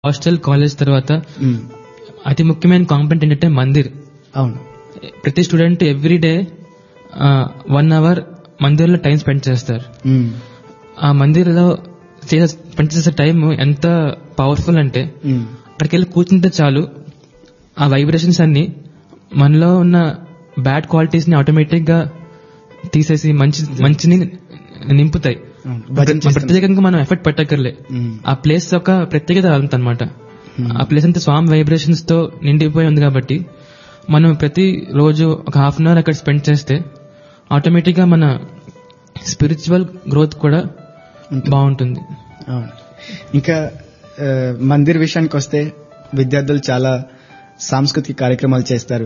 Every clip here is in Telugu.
హాస్టల్ కాలేజ్ తర్వాత ఉమ్, అతి ముఖ్యమైన కాంపెంట్ ఏంటంటే మందిర్ అవును ప్రతి student every day one hour మందిర్లో టైం స్పెండ్ చేస్తారు ఉమ్, ఆ మందిర్లో చేసే స్పెండ్ చేసే టైం ఎంత పవర్ఫుల్ అంటే ఉమ్, అక్కడికి వెళ్ళి కూర్చుంటే చాలు ఆ వైబ్రేషన్స్ అన్ని మనలో ఉన్న బ్యాడ్ క్వాలిటీస్ ని ఆటోమేటిక్ గా తీసేసి మంచి మంచిని నింపుతాయి అవును. భజన మన చేస్తున్నా. ప్రత్యేకంగా మనం ఎఫెక్ట్ పెట్టక్కర్లే ఉమ్, ఆ ప్లేస్ యొక్క ప్రత్యేకత అనమాట ఆ ప్లేస్ అంతా స్వామి వైబ్రేషన్స్ తో నిండిపోయి ఉంది కాబట్టి మనం ప్రతి రోజు ఒక హాఫ్ అన్ అవర్ అక్కడ స్పెండ్ చేస్తే ఆటోమేటిక్ గా మన స్పిరిచువల్ గ్రోత్ కూడా బాగుంటుంది అవును ఇంకా ఆ, మందిర్ విషయానికి వస్తే విద్యార్థులు చాలా సాంస్కృతిక కార్యక్రమాలు చేస్తారు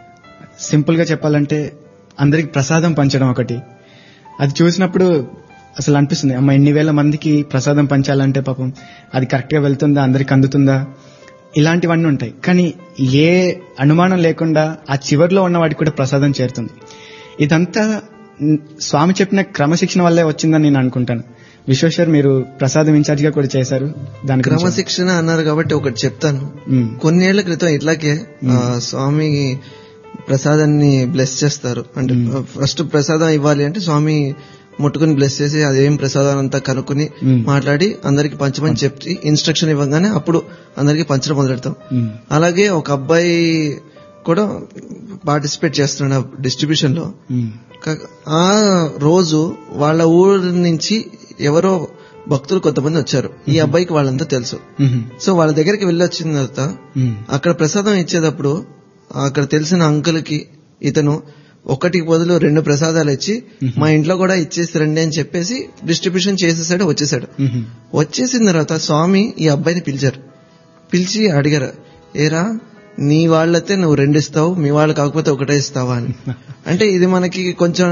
సింపుల్ గా చెప్పాలంటే అందరికి ప్రసాదం పంచడం ఒకటి అది చూసినప్పుడు అసలు అనిపిస్తుంది అమ్మ ఎన్ని వేల మందికి ప్రసాదం పంచాలంటే పాపం అది కరెక్ట్ గా వెళ్తుందా అందరికి అందుతుందా ఇలాంటివన్నీ ఉంటాయి కానీ ఏ అనుమానం లేకుండా ఆ చివర్లో ఉన్న వాడికి కూడా ప్రసాదం చేరుతుంది ఇదంతా న్- స్వామి చెప్పిన క్రమశిక్షణ వల్లే వచ్చిందని నేను అనుకుంటాను విశ్వేశ్వర్ మీరు ప్రసాదం ఇన్ఛార్జ్ గా కూడా చేశారు దాని గురించి- క్రమశిక్షణ అన్నారు కాబట్టి ఒకటి చెప్తాను ఉమ్, కొన్నేళ్ల క్రితం ఇట్లాగే ఆ, స్వామి ప్రసాదాన్ని బ్లెస్ చేస్తారు అంటే ఫస్ట్ ప్రసాదం ఇవ్వాలి అంటే స్వామి ముట్టుకుని బ్లెస్ చేసి అదేం ప్రసాదం అంతా కనుక్కుని మ్మ్. మాట్లాడి అందరికి పంచమని చెప్పి ఇన్స్ట్రక్షన్ ఇవ్వగానే అప్పుడు అందరికి పంచడం మొదలెడతాం ఉమ్, అలాగే ఒక అబ్బాయి కూడా పార్టిసిపేట్ చేస్తున్నాడు డిస్ట్రిబ్యూషన్ లో ఉమ్, కా- ఆ రోజు వాళ్ళ ఊరు నుంచి ఎవరో భక్తులు కొంతమంది వచ్చారు ఈ అబ్బాయికి వాళ్ళంతా తెలుసు ఉమ్, సో వాళ్ళ దగ్గరికి వెళ్ళి వచ్చిన తర్వాత ఉమ్, అక్కడ ప్రసాదం ఇచ్చేటప్పుడు అక్కడ తెలిసిన అంకుల్ కి ఇతను ఒకటికి బదులు రెండు ప్రసాదాలు ఇచ్చి మా ఇంట్లో కూడా ఇచ్చేసి రండి అని చెప్పేసి డిస్ట్రిబ్యూషన్ చేసేసాడు వచ్చేసాడు ఉమ్, వచ్చేసిన తర్వాత స్వామి ఈ అబ్బాయిని పిలిచారు పిలిచి అడిగారు ఏరా నీ వాళ్ళైతే నువ్వు రెండు ఇస్తావు మీ వాళ్ళు కాకపోతే ఒకటే ఇస్తావా అని అంటే ఇది మనకి కొంచెం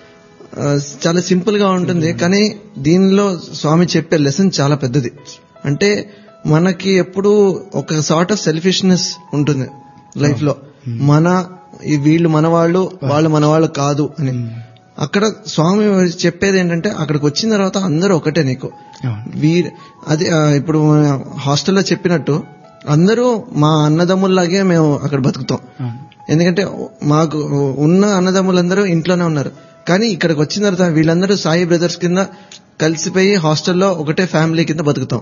ఆ, చాలా సింపుల్ గా ఉంటుంది కానీ దీనిలో స్వామి చెప్పే లెసన్ చాలా పెద్దది అంటే మనకి ఎప్పుడు ఒక సార్ట్ ఆఫ్ సెల్ఫిష్నెస్ ఉంటుంది లైఫ్ లో మన ఈ వీళ్ళు మన వాళ్ళు వాళ్ళు మన వాళ్ళు కాదు అని అక్కడ స్వామి చెప్పేది ఏంటంటే అక్కడికి వచ్చిన తర్వాత అందరూ ఒకటే నీకు అవును వీర్ అది ఆ, ఇప్పుడు హాస్టల్లో చెప్పినట్టు అందరూ మా అన్నదమ్ముల్లాగే మేము అక్కడ బతుకుతాం అవును ఎందుకంటే మాకు ఉన్న అన్నదమ్ములందరూ ఇంట్లోనే ఉన్నారు కానీ ఇక్కడికి వచ్చిన తర్వాత వీళ్ళందరూ సాయి బ్రదర్స్ కింద కలిసిపోయి హాస్టల్లో ఒకటే ఫ్యామిలీ కింద బతుకుతాం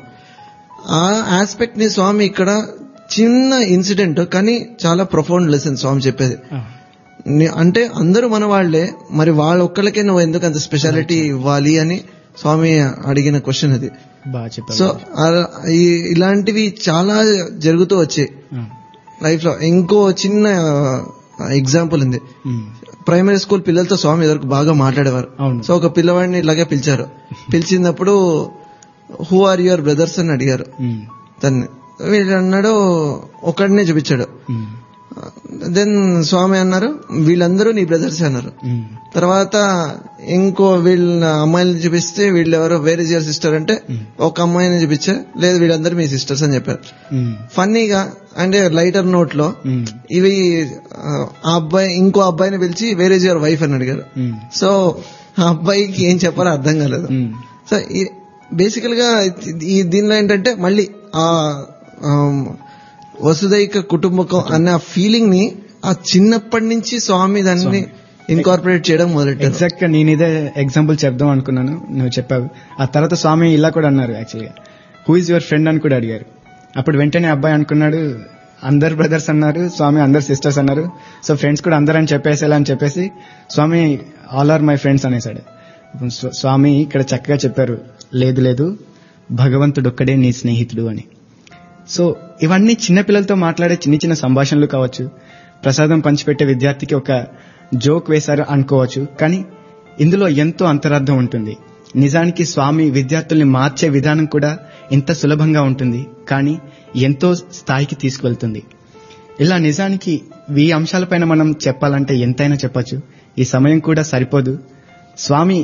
ఆ ఆస్పెక్ట్ ని స్వామి ఇక్కడ చిన్న ఇన్సిడెంట్ కానీ చాలా ప్రొఫౌండ్ లెసన్ స్వామి చెప్పేది అవును ని- అంటే అందరూ మన వాళ్లే మరి వాళ్ళ ఒక్కళ్ళకే నువ్వు ఎందుకు అంత స్పెషాలిటీ ఇవ్వాలి అని స్వామి అడిగిన క్వశ్చన్ అది బాగా చెప్పారు సో ఆ- ఈ- ఇలాంటివి చాలా జరుగుతూ వచ్చాయి అవును. లైఫ్ లో ఇంకో చిన్న ఎగ్జాంపుల్ ఉంది ఉమ్, ప్రైమరీ స్కూల్ పిల్లలతో స్వామి ఎదురు బాగా మాట్లాడేవారు అవును. సో ఒక పిల్లవాడిని ఇలాగే పిలిచారు పిలిచినప్పుడు హూ ఆర్ యువర్ బ్రదర్స్ అని అడిగారు ఉమ్, దాన్ని వీళ్ళు అన్నాడు ఒకడినే చూపించాడు ఉమ్, దెన్ స్వామి అన్నారు వీళ్ళందరూ నీ బ్రదర్స్ అన్నారు ఉమ్, తర్వాత ఇంకో వీళ్ళ అమ్మాయిని చూపిస్తే వీళ్ళు ఎవరో వేరే యువర్ సిస్టర్ అంటే ఒక అమ్మాయిని చూపించారు లేదు వీళ్ళందరూ మీ సిస్టర్స్ అని చెప్పారు ఉమ్, ఫన్నీగా అంటే లైటర్ నోట్ లో ఉమ్, ఇవి ఆ ఆ అబ్బాయి ఇంకో అబ్బాయిని పిలిచి వేరే యువర్ వైఫ్ అని అడిగారు ఉమ్, సో ఆ అబ్బాయికి ఏం చెప్పాలో అర్థం కాలేదు ఉమ్, సో బేసికల్ గా ఈ దీనిలో ఏంటంటే మళ్ళీ ఆ ఆమ్, వసుదైక కుటుంబకం అన్న ఫీలింగ్ ని ఆ చిన్నప్పటి నుంచి స్వామి దాన్ని ఇన్కార్పొరేట్ చేయడం మొదలెట్టారు ఎగ్జాక్ట్ గా నేను ఇదే ఎగ్జాంపుల్ చెప్దాం అనుకున్నాను నువ్వు చెప్పావు ఆ తర్వాత స్వామి ఇలా కూడా అన్నారు యాక్చువల్గా హూ ఇస్ యువర్ ఫ్రెండ్ అని కూడా అడిగారు అప్పుడు వెంటనే అబ్బాయి అనుకున్నాడు అందరు బ్రదర్స్ అన్నారు స్వామి అందరు సిస్టర్స్ అన్నారు సో ఫ్రెండ్స్ కూడా అందరు అని చెప్పేసేలా అని చెప్పేసి Swami all are my friends అనేసాడు ఇప్పుడు స్వ- స్వామి ఇక్కడ చక్కగా చెప్పారు లేదు లేదు భగవంతుడు ఒక్కడే నీ స్నేహితుడు అని సో ఇవన్నీ చిన్నపిల్లలతో మాట్లాడే చిన్న చిన్న సంభాషణలు కావచ్చు ప్రసాదం పంచిపెట్టే విద్యార్థికి ఒక జోక్ వేశారు అనుకోవచ్చు కానీ ఇందులో ఎంతో అంతరార్థం ఉంటుంది నిజానికి స్వామి విద్యార్థుల్ని మార్చే విధానం కూడా ఇంత సులభంగా ఉంటుంది కానీ ఎంతో స్థాయికి తీసుకువెళ్తుంది ఇలా నిజానికి ఈ అంశాలపైన మనం చెప్పాలంటే ఎంతైనా చెప్పొచ్చు ఈ సమయం కూడా సరిపోదు స్వామి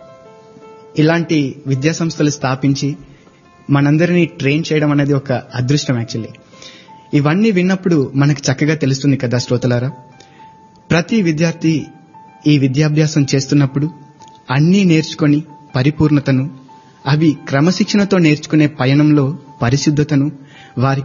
ఇలాంటి విద్యా సంస్థలు స్థాపించి మనందరినీ ట్రైన్ చేయడం అనేది ఒక అదృష్టం యాక్చువల్లీ ఇవన్నీ విన్నప్పుడు మనకు చక్కగా తెలుస్తుంది కదా శ్రోతలారా ప్రతి విద్యార్థి ఈ విద్యాభ్యాసం చేస్తున్నప్పుడు అన్నీ నేర్చుకొని పరిపూర్ణతను అవి క్రమశిక్షణతో నేర్చుకునే పయనంలో పరిశుద్ధతను వారికి